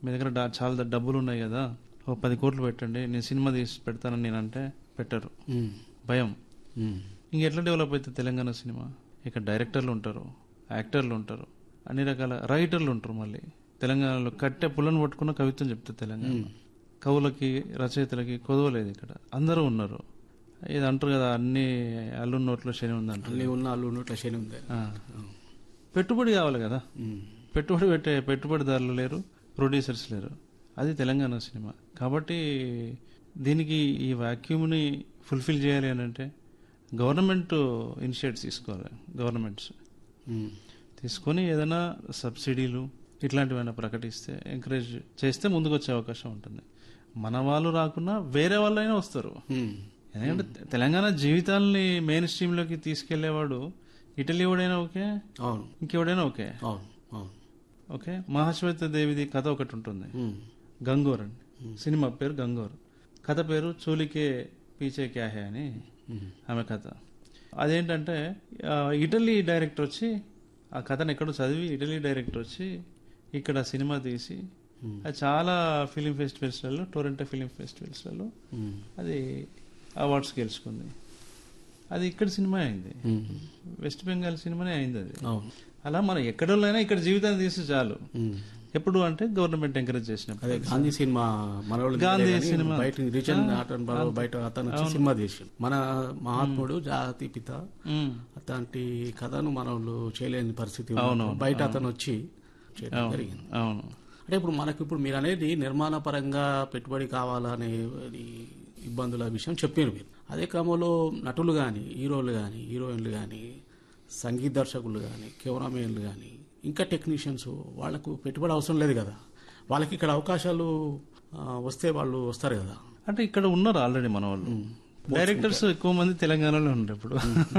మీ దగ్గర డా- చాలా డబ్బులు ఉన్నాయి కదా ఓ పది కోట్లు పెట్టండి నేను సినిమా తీసి పెడతానని నేను అంటే పెట్టరు ఉమ్, భయం ఉమ్, ఇంకెట్లా డెవలప్ అవుతుంది తెలంగాణ సినిమా ఇక్కడ డైరెక్టర్లు ఉంటారు యాక్టర్లు ఉంటారు అన్ని రకాల రైటర్లు ఉంటారు మళ్ళీ తెలంగాణలో కట్టె పుల్లను పట్టుకున్న కవిత్వం చెప్తుంది తెలంగాణ కవులకి రచయితలకి కొదవలేదు ఇక్కడ అందరూ ఉన్నారు ఇది అంటారు కదా అన్ని అల్లు నోట్లో శని ఉందంటారు అన్ని ఉన్న అల్లు నోట్ల శని ఉంది ఆ. పెట్టుబడి కావాలి కదా ఉమ్, పెట్టుబడి పెట్టే పెట్టుబడిదారులు లేరు ప్రొడ్యూసర్స్ లేరు అది తెలంగాణ సినిమా కాబట్టి దీనికి ఈ వాక్యూమ్ని ఫుల్ఫిల్ చేయాలి అని అంటే గవర్నమెంట్ ఇనిషియేటివ్స్ తీసుకోవాలి గవర్నమెంట్స్ ఉమ్, తీసుకొని ఏదైనా సబ్సిడీలు ఇట్లాంటివైనా ప్రకటిస్తే ఎంకరేజ్ చేస్తే ముందుకు వచ్చే అవకాశం ఉంటుంది మన వాళ్ళు రాకున్నా వేరే వాళ్ళైనా వస్తారు ఉమ్, ఎందుకంటే తె- తెలంగాణ జీవితాల్ని మెయిన్ స్ట్రీమ్లోకి తీసుకెళ్లేవాడు ఇటలీ వాడైనా ఓకే అవును ఇంకెవడైనా ఓకే అవును అవును ఓకే మహాశ్వేత దేవిది కథ ఒకటి ఉంటుంది ఉమ్, గంగోర్ అండి సినిమా పేరు గంగోర్ కథ పేరు చోలికే పీచే క్యా హే అని ఉమ్, ఆమె కథ అదేంటంటే ఆ, ఇటలీ డైరెక్టర్ వచ్చి ఆ కథను ఎక్కడో చదివి ఇటలీ డైరెక్టర్ వచ్చి ఇక్కడ సినిమా తీసి అది చాలా ఫిలిం ఫెస్టివల్స్లలో టొరంటో ఫిలిం ఫెస్టివల్స్లలో ఉమ్, అది అవార్డ్స్ గెలుచుకుంది అది ఇక్కడ సినిమా అయింది ఉమ్, వెస్ట్ బెంగాల్ సినిమానే అయింది అది అవును అలా మనం ఎక్కడోళ్ళైనా ఇక్కడ జీవితాన్ని తీస్తే చాలు ఉమ్. ఎప్పుడు అంటే గవర్నమెంట్ ఎంకరేజ్ చేసినప్పుడు అదే గాంధీ సినిమా మనోళ్ళు గాంధీ తీయలే కానీ సినిమా. బయట రిచన్ అతను బాబు బయట అతను వచ్చి సినిమా తీసి మన మహాత్ముడు జాతి పిత ఉమ్, అట్లాంటి కథను మనోళ్ళు చేయలేని పరిస్థితి అవును, ఉన్నప్పుడు బయట అతను వచ్చి చేయడం జరిగింది అవును అంటే ఇప్పుడు మనకి ఇప్పుడు మీరు అనేది నిర్మాణ పరంగా పెట్టుబడి కావాలనే అది ఇబ్బందుల విషయం చెప్పారు మీరు అదే క్రమంలో నటులు కానీ హీరోలు కానీ హీరోయిన్లు కానీ సంగీత దర్శకులు కానీ కెమెరామెన్లు కానీ ఇంకా టెక్నీషియన్స్ వాళ్ళకు పెట్టుబడి అవసరం లేదు కదా వాళ్ళకి ఇక్కడ అవకాశాలు ఆ, వస్తే వాళ్ళు వస్తారు కదా అంటే ఇక్కడ ఉన్నారు ఆల్రెడీ మన వాళ్ళు డైరెక్టర్స్ ఎక్కువ మంది తెలంగాణలో ఉన్నారు ఇప్పుడు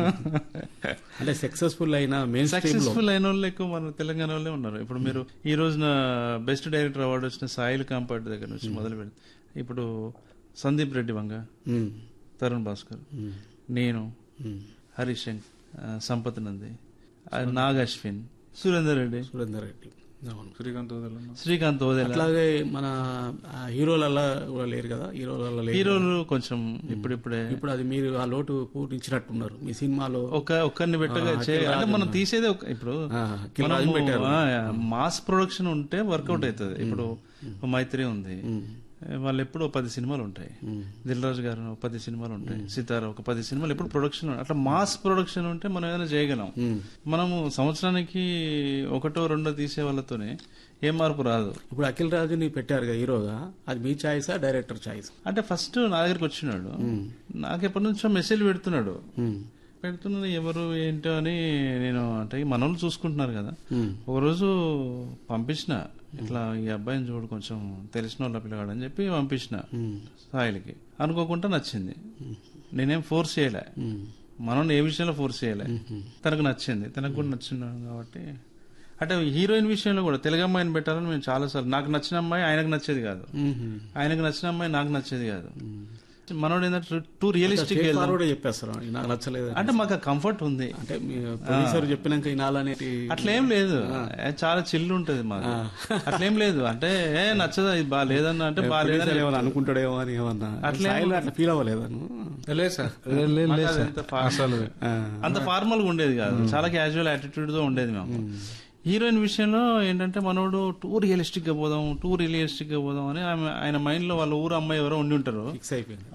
అంటే సక్సెస్ఫుల్ అయిన మెయిన్ స్ట్రీమ్ లో సక్సెస్ఫుల్ అయిన వాళ్ళు ఎక్కువ మన తెలంగాణ వాళ్ళే ఉన్నారు ఇప్పుడు మీరు ఈ రోజున బెస్ట్ డైరెక్టర్ అవార్డు వచ్చిన సాయిల్ కాంపార్ట్ దగ్గర నుంచి మొదలు పెడితే ఇప్పుడు సందీప్ రెడ్డి వంగ ఉమ్, తరుణ్ భాస్కర్ ఉమ్, నేను ఉమ్. హరీష్ శంక్ ఆ, సంపత్ నంది ఆ, నాగ్ అశ్విన్ సురేందర్ రెడ్డి సురేందర్ రెడ్డి అవును శ్రీకాంత్ వదలన్న శ్రీకాంత్ ఓదెల అట్లాగే మన ఆ, హీరోలల్లా కూడా లేరు కదా హీరోలల్లా లేరు హీరోలు కొంచెం ఇప్పుడిప్పుడే ఇప్పుడు అది మీరు ఆ లోటు పూరించినట్టున్నారు మీ సినిమాలో ఒక ఒక్కరిని పెట్టగా చే అంటే మనం తీసేదే ఒక ఇప్పుడు ఆ, కిల్ రాజుని మనము, పెట్టారు ఆ, మాస్ ప్రొడక్షన్ ఉంటే వర్కౌట్ అవుతుంది ఇప్పుడు మైత్రి ఉంది వాళ్ళు ఎప్పుడు పది సినిమాలు ఉంటాయి దిల్ రాజు గారు ఒక పది సినిమాలు ఉంటాయి సితార ఒక పది సినిమాలు ఎప్పుడు ప్రొడక్షన్ అట్లా మాస్ ప్రొడక్షన్ ఉంటే మనం ఏదైనా చేయగలం ఉమ్. మనము సంవత్సరానికి ఒకటో రెండో తీసే వాళ్ళతోనే ఏం మార్పు రాదు ఇప్పుడు అఖిల్ రాజుని పెట్టారు కదా హీరోగా అది మీ ఛాయిసా డైరెక్టర్ ఛాయిస్ అంటే ఫస్ట్ నా దగ్గరికి వచ్చినాడు నాకు ఎప్పటి నుంచో మెసేజ్ పెడుతున్నాడు పెడుతున్నాను ఎవరు ఏంటో అని నేను అంటే ఈ మనోళ్ళు చూసుకుంటున్నారు కదా ఒక రోజు పంపించిన ఇట్లా ఈ అబ్బాయిని చూడు కొంచెం తెలిసిన వాళ్ళ పిల్లగాడు అని చెప్పి పంపించిన సాయిలకి అనుకోకుండా నచ్చింది నేనేం ఫోర్స్ చేయలే మనం ఏ విషయంలో ఫోర్స్ చేయలే తనకు నచ్చింది తనకు కూడా నచ్చింది కాబట్టి అంటే హీరోయిన్ విషయంలో కూడా తెలుగు అమ్మాయిని పెట్టాలని మేము చాలా సార్లు నాకు నచ్చిన అమ్మాయి ఆయనకు నచ్చేది కాదు ఆయనకు నచ్చిన అమ్మాయి నాకు నచ్చేది కాదు మనోడు ఏంటంటే టూ రియలిస్టిక్ ఫార్వర్డ్ చెప్పేస్తారు నాకు నచ్చలేదు అంటే మాకు కంఫర్ట్ ఉంది అంటే మీ ప్రొడ్యూసర్ చెప్పినాక వినాలనేది అట్లేం లేదు ఏ, చాలా చిల్లు ఉంటది మాకు అట్లేం లేదు అంటే ఏ నచ్చదా ఇది బాగాలేదన్న అంటే బాగాలేదని ప్రొడ్యూసర్ ఏమన్నా అనుకుంటాడేమో అని ఏమన్నా సాయిలో అట్లా ఫీల్ అవ్వలేదను లేదు సార్ మాకు అది అంత ఫా- అంత ఫార్మల్ గా ఉండేది కాదు చాలా క్యాజువల్ యాటిట్యూడ్ తో ఉండేది మేము హీరోయిన్ విషయంలో ఏంటంటే మనోడు టూ రియలిస్టిక్ గా పోదాం టూ రియలిస్టిక్ గా పోదాం అని ఆమె ఆయన మైండ్ లో వాళ్ళ ఊరు అమ్మాయి ఎవరో ఉండి ఉంటారు ఫిక్స్ అయిపోయింది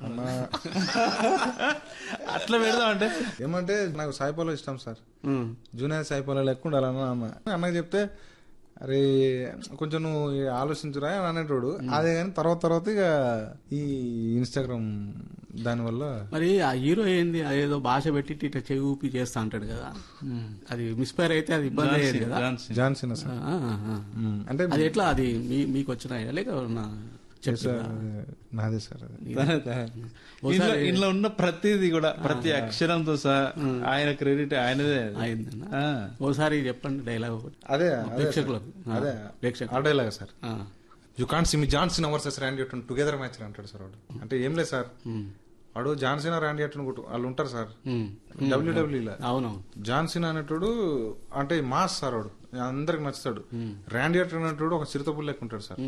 అట్లా పెడదాం అంటే ఏమంటే నాకు సాయిపాలో ఇష్టం సార్ జూనియర్ సాయిపాలో లెక్క ఉండాలన్న అన్న అన్నకి చెప్తే అరే కొంచెం నువ్వు ఆలోచించురా అని అనేటోడు అదే కానీ తర్వాత తర్వాత ఇక ఈ ఇన్స్టాగ్రామ్ దానివల్ల మరి ఆ హీరో ఏంది అదేదో భాష పెట్టి ఇట్లా చెవి ఊపి చేస్తా అంటాడు కదా అది మిస్ఫైర్ అయితే అది ఇబ్బంది అయ్యేది కదా ఝాన్సీ. జాన్సన్ సార్ ఆ, ఆ, ఆ. ఉమ్, అంటే అది ఎట్లా అది మీ మీకు వచ్చిన లేక ఎవరన్నా చెప్పారా? నాదే సార్ అది ఇంట్లో ఇంట్లో ఉన్న ప్రతిదీ కూడా ప్రతి అక్షరంతో సహా ఆయన క్రెడిట్ ఆయనదే అది. అయిందన్న ఆ. ఓసారి చెప్పండి డైలాగ్ ఒకటి అదే అదే సార్. ప్రేక్షకులకు ఆ, అదే ప్రేక్షకులకు ఆడేలాగా సార్ ఆ. You can't see me Johnson versus Randy Orton together match అంటాడు సార్ వాడు అంటే ఏం లేదు సార్ వాడు జాన్సన్ ర్యాండీ అటన్ కొట్టు వాళ్ళు ఉంటారు సార్ ఉమ్. డబ్ల్యూడబ్ల్యూలో అవునవును జాన్సన్ అనేటోడు అంటే మాస్ సార్ వాడు అందరికి నచ్చుతాడు ర్యాండీ అటన్ అనేటోడు ఒక చిరుతపుల్ లెక్క ఉంటాడు సార్